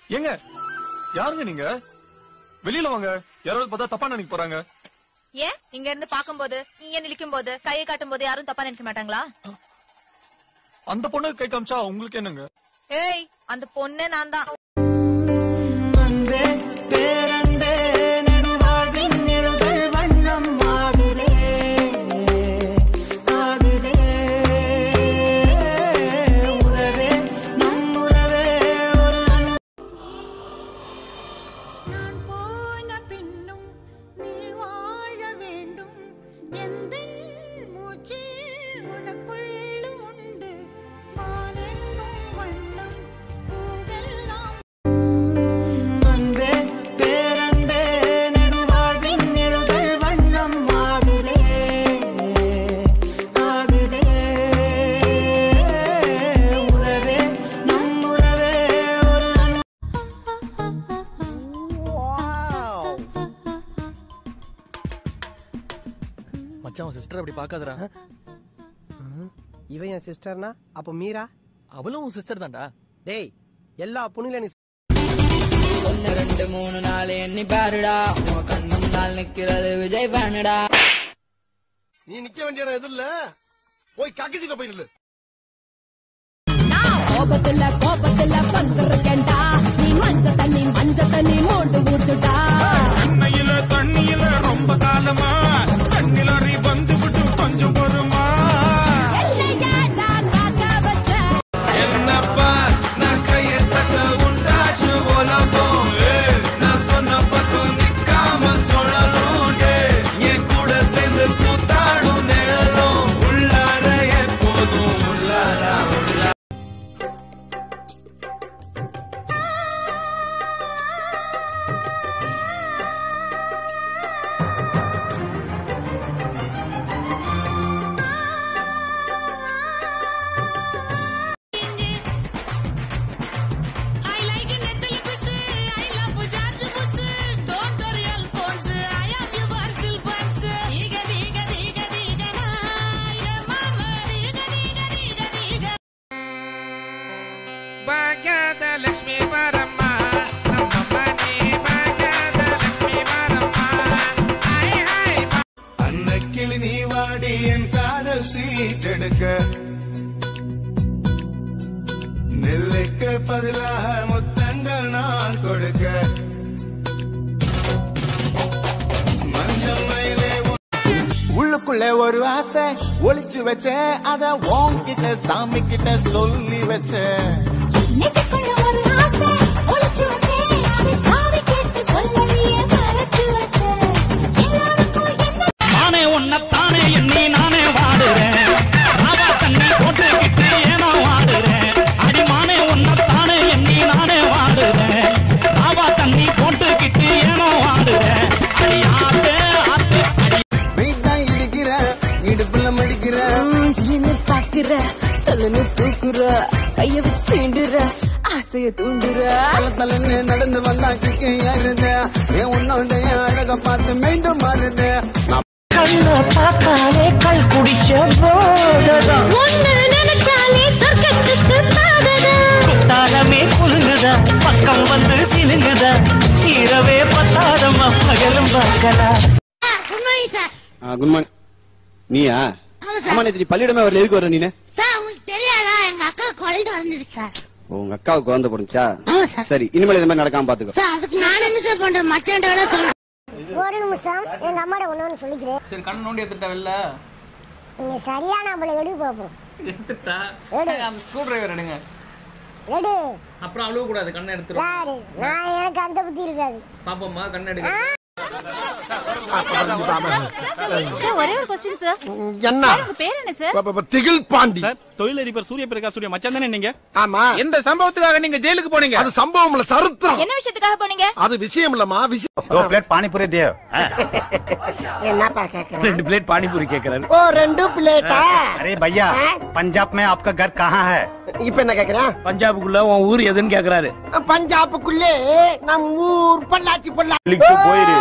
ஏங்க யாருங்க நீங்க வெளியில வாங்க யாராவது பார்த்தா தப்பா நினைக்க போறாங்க ஏன் இங்க இருந்து பாக்கும்போது நீங்க நிலிக்கும் போது கையை காட்டும் போது யாரும் தப்பா நினைக்க மாட்டாங்களா அந்த பொண்ணு கை காமிச்சா உங்களுக்கு என்னங்க ஏய் அந்த பொண்ணு நான் தான் அன்பே பேரன்பே நெடுவாழ்வின் நிழல்கள் வண்ணம் ஆகுதே ஆகுதே உறவே நம் உறவே ஒரு அணு நான் போன பின்னும் நீ வாழ வேண்டும் எந்த மூச்சு உனக்குள்ளும் உண்டு வானெங்கும் வண்ணம் பூவெல்லாம் அன்பே பேரன்பே நெடுவாழ்வின் நிழல்கள் வண்ணம் ஆகுதே ஆகுதே உறவே நம் உறவே ஒரு அணு மச்சான் உன் சிஸ்டர் அப்படி பார்க்காதடா இவன் என் சிஸ்டர்னா அப்ப மீரா அவளும் உன் சிஸ்டர் தான்டா டேய் எல்லா பொண்ணுல நீ ஒன்னு ரெண்டு மூணு நாலு எண்ணி பாருடா உன் கண்ணு முன்னால் நிக்கிறது விஜய் ஃபேனுடா நீ நிக்க வேண்டிய இடம் எது இல்ல போய் கக்கிசிட்ட போய் நில்லு கோபத்துல கோபத்துல வந்திருக்கேன்டா நீ மஞ்ச தண்ணி மஞ்ச தண்ணி மோண்டு ஊத்துடா சென்னையில தண்ணியில ரொம்ப காலமா தண்ணிலறி வந்து விட்டு கொஞ்சம் பொறுமா என்னையாடா காக்க வச்ச என்னப்பா நான் கையை தட்ட உண்டாச்சு உலகம் நான் சொன்ன பக்கம் நிக்காம சொல்லணும் என் கூட சேர்ந்து கூத்தாடும் நிழலும் உள்ளார எப்போதும் உள்ளார உள்ள I like Natalie Bush. I love George Bush. Don't worry, Alphonse. I am your Basil Buns. Diga, diga, diga, diga, na. Yeah, mama. Diga, diga, diga, diga. ಭಾಗ್ಯದ ಲಕ್ಷ್ಮೀ ಬಾರಮ್ಮ ನಮ್ಮ ಮನೆ ಭಾಗ್ಯದ ಲಕ್ಷ್ಮೀ ಬಾರಮ್ಮ ಹಾಯ್ ಹಾಯ್ அன்னக்கிளி நீ வாடி என் காதல் சீட்டெடுக்க நெல்லுக்கு பதிலாக முத்தங்கள் நான் கொடுக்க மஞ்சள் மயிலே உள்ளுக்குள்ள ஒரு ஆசை ஒளிச்சு வச்சேன் அத உன்கிட்ட சாமி கிட்ட சொல்லி வச்சேன் நெஞ்சுக்குள்ள ஒரு ஆசை ஒளிச்சு வச்சேன் அதை சாவி கேட்டு சொல்லலையே மறைச்சு வச்சேன் எல்லாருக்கும் என்ன நானே உன்னைத்தானே எண்ணி நானே வாடுறேன் ராவா தண்ணி போட்டுக்கிட்டு ஏனோ வாடுறேன் அடிமானே உன்னைத்தானே எண்ணி நானே வாடுறேன் ராவா தண்ணி போட்டுக்கிட்டு ஏனோ வாடுறேன் அடி ஆத்தே ஆத்தே அடி வெயிட்டா இடிக்கிற இடுப்புல மடிக்கிற ஜின்னு பாக்குற சொல்லுன்னு தூக்குற கைய வச்சு சீண்டுற ஆசைய தூண்டுற தல தலைன்னு நடந்து வந்தா கிக்கு ஏறுது என் உன்னோடைய அழக பார்த்து மீண்டும் மாறுது கண்ண பார்த்தாலே கல் குடிச்ச போததான் ஒன்னு நினைச்சாலே சொர்க்கத்துக்கு பாததா குத்தாலமே குலுங்குதா பக்கம் வந்து சிலுங்குதா இரவே பத்தாதம்மா பகலும் பார்க்கலாம் good morning sir good morning நீயா ஆமா நேத்து நீ பள்ளியிடமே வரல எதுக்கு வர நீனு சார் உங்களுக்கு தெரியாதா எங்க அக்கா குழந்தை வந்துருக்கு சார் ஓ, உங்க அக்காவுக்கு குழந்தை போடுச்சா ஆமா சார் சரி இனிமேல் இந்த மாதிரி நடக்காம பாத்துக்கோ சார் அதுக்கு நான் என்ன சார் பண்றேன் மச்சான் விட சொல்றேன் ஒரு நிமிஷம் எங்க அம்மாட்ட ஒண்ணு சொல்லிக்கிறேன் சரி கண் நோண்டி எடுத்துட்டா வெளில நீங்க சரியான நம்மள எடு பாப்போம் எடுத்துட்டா எடு. அந்த ஸ்க்ரூ டிரைவர் எடுங்க எடு அப்புறம் அழுவ கூடாது கண்ணை எடுத்துரும் யாரு நான் எனக்கு அந்த புத்தி இருக்காது பாப்போம்மா கண்ணை எடுங்க ஒரே ஒரு கொஸ்டின் சார் என்ன உங்க பேர் என்ன சார் ப- ப- ப- திகில் பாண்டி தொழிலதிபர் சூரிய பிரகாஷுடைய மச்சான் தானே நீங்க ஆமா எந்த சம்பவத்துக்காக நீங்க ஜெயிலுக்கு போனீங்க அது சம்பவம் இல்ல சரித்திரம் என்ன விஷயத்துக்காக போனீங்க அது விஷயம் இல்லம்மா விஷயம் दो प्लेट पानी पूरी दियो என்னப்பா கேக்குறேன் ரெண்டு பிளேட் பானி பூரி கேக்குறாரு ஓ ரெண்டு பிளேட்டா अरे भैया पंजाब में आपका घर कहाँ है இப்ப என்ன கேக்குறேன் பஞ்சாபுக்குள்ள உன் ஊர் எதுன்னு கேக்குறாரு பஞ்சாபுக்குள்ளே நம் ஊர் பொள்ளாச்சி பொள்ளா போயிரு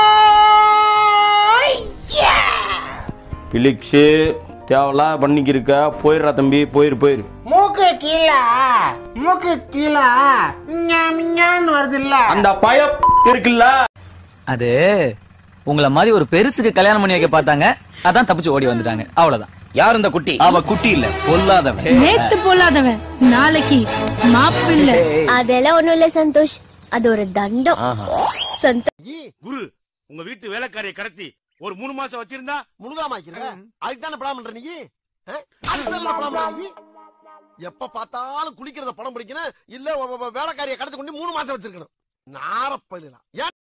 பிலிக்ஸு தேவலாம் பண்ணிக்கிருக்க போயிடுறா தம்பி போயிரு போயிரு மூக்கு கீழே மூக்கு கீழே ஞம், ஞம். வருது இல்ல அந்த பய இருக்குல்ல அது உங்கள மாதிரி ஒரு பெருசுக்கு கல்யாணம் பண்ணி வைக்க பார்த்தாங்க அதான் தப்பிச்சு ஓடி வந்துட்டாங்க அவ்வளவுதான் யார் இந்த குட்டி அவ குட்டி இல்ல பொல்லாதவன் நேத்து போலாதவன் நாளைக்கு மாப்பிள்ளை அதெல்லாம் ஒண்ணும் இல்ல சந்தோஷ் அது ஒரு தண்டம் சந்தோஷ் குரு உங்க வீட்டு வேலைக்காரியை கடத்தி ஒரு மூணு மாசம் வச்சிருந்தா முழுகாம அதுக்கு தானே படம் பண்ற நீ ஆ? அதுக்கு தானே படம் பண்ற நீ எப்ப பார்த்தாலும் குளிக்கிறத படம் பிடிக்கணும் இல்ல உ- உ- வேலைக்காரியை கடத்தி கொண்டு மூணு மாசம் வச்சிருக்கணும் நாரப்பயிலாம் ஏன்